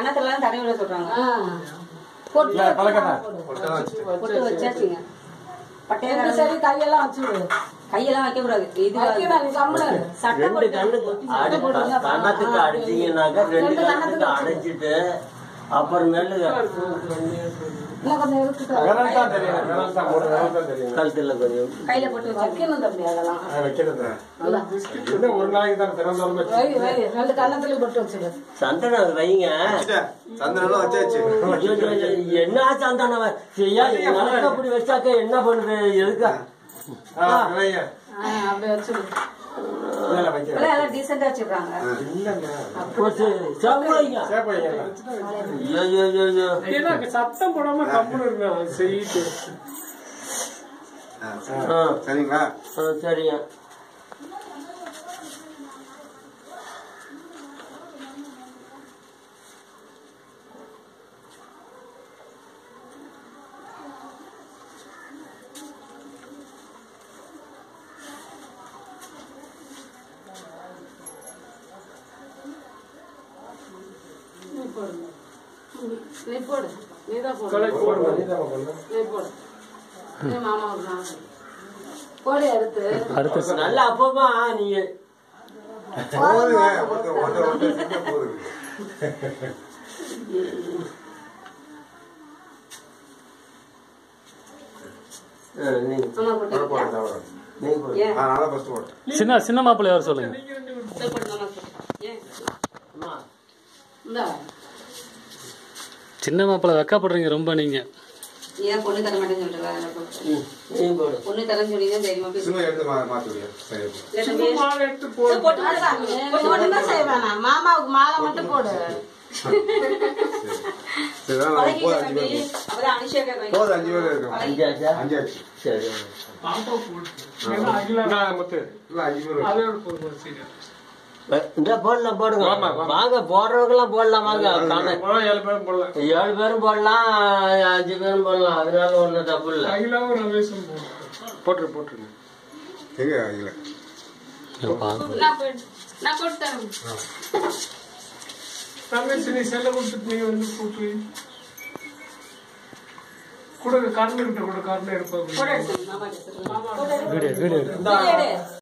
கண்ணத்துல எல்லாம் தடவி விட சொல்றாங்க ஆ. பொட்டு இல்ல, பழக்கத்தை. பொட்டு வச்சாச்சுங்க பட்டையா ரெண்டு சரி கையெல்லாம் வச்சு விடு கையெல்லாம் வைக்க கூடாது இது வைக்கணும், நீ கம்முனு இரு. சட்டை ரெண்டு போட்டு கண்ணுக்கு அடி கண்ணத்துக்கு அடிச்சீங்கன்னாக்கா ரெண்டு கண்ணுக்கு அடைச்சிட்டு அப்புறமேலு இன்னும் கொஞ்சம் இருக்கு விரல் தான் தெரியும் விரல் தான் மூணு விரல் தான் தெரியும் கழுத்துல கொஞ்சம் கையில போட்டு வச்சு வைக்கணும் தம்பி அதெல்லாம் ஆ, வைக்கிறது இன்னும் ஒரு நாளைக்கு தான் திறந்தாலும் வை வை ரெண்டு கண்ணத்துலயும் பொட்டு வச்சுடு சந்தனம் வைங்க சந்தனம் வச்சாச்சு ஐயோ, ஐயோ, ஐயோ, என்ன சந்தனம் வை- ஐயா, எனக்கு அப்படி வச்சாக்க என்ன பண்ணுது எதுக்கா ஆ, வைங்க. ஆ, அப்படியே வச்சுடு இல்ல, இல்ல, வைக்கிறேன். இப்பெல்லாம் எல்லாம் டீசெண்டா வச்சிருக்காங்க இல்லைங்க. போச்சு சாப்பிடுவீங்க சேப்பு வைங்க. ஐயோ ஐயோ, ஐயோ, ஐயோ. ஏன்னா சத்தம் போடாம கம்முன்னு இருக்கணும் செய்யிட்டு ஆ, சரி. ஆ, சரிங்களா ஆ, சரிங்க நீ போடு நீ போடு நீ தான் போடு கொலை போடுவோம் வனிதாம்மா பொண்ணு. நீ போடு நீ மாமாவுக்கு நான் போடு எடுத்து நல்ல அப்பமா நீங்க போதுங்க ஒருத்தர் ஒருத்தர் ஒருத்தர் செஞ்சா போதுங்க ஆ, நீங்க ஆமா போட்டு அவ்வளவு போடுங்க, அவ்வளவு. நீங்க போடுங்க. ஏன் ஆ, நான்தான் first போட்டேன். சின்ன சின்ன மாப்பிள்ளை வர சொல்லுங்க இதை போட்டு மாமா போட்டு. ஏன் அம்மா, இந்த சின்ன மாப்பிள்ளை வெக்கப்படுறீங்க ரொம்ப நீங்க ஏன் பொண்ணு தர மாட்டேன்னு சொல்லிட்டு அதெல்லாம் போட்டு. ம், நீங்க போடு பொண்ணு தரேன்னு சொல்லி தான் தைரியமா பேசுவேன் சும்மா எடுத்து மா- மாத்தி விடுங்க. சரி. இல்ல தம்பி, மாலை எடுத்து போடு போட்டு அதான், நீ ஒண்ணுமே செய்ய வேணாம் மாமாவுக்கு மாலை மட்டும் போடு சரி, அதான் நம்ம பழகிக்க போதும், அஞ்சு தம்பி. பேர். அப்புறம் அனுஷியாக்கா வைங்க. போதும், அஞ்சு பேர் இருக்கோம். அஞ்சாச்சா அஞ்சாச்சு. சரி பாப்பா போடு ஏன்னா அகிலா இந்தா, முத்து. இல்ல, அஞ்சு பேர் இருக்கோம். அதோட போடுவோம் சரி இந்த போடலாம் போடுங்க வாமா, வாமா. வாங்க போடுறவங்கலாம் போடலாம் வாங்க காண- போலாம், ஏழு பேரும் போடலாம். ஏழு பேரும் போடலாம் அஞ்சு பேரும் போடலாம் அதனால ஒண்ணும் தப்பு இல்ல அகிலாவும் ரமேஷும் போடுவோம் போட்டுரு, போட்டுருங்க. எங்க இல்ல. நான் கொடுத்தேன் ரமேஷ் நீ செல்ல கொடுத்துட்டு நீ வந்து போட்டு கொடுங்க கண்ணு கிட்ட கூட கண்ணு இருப்பாங்க போட்டு எடுத்துருங்க, மாமா கிட்ட சொல்லுங்க. வீடியோ வீடியோ வீடியோ எடு.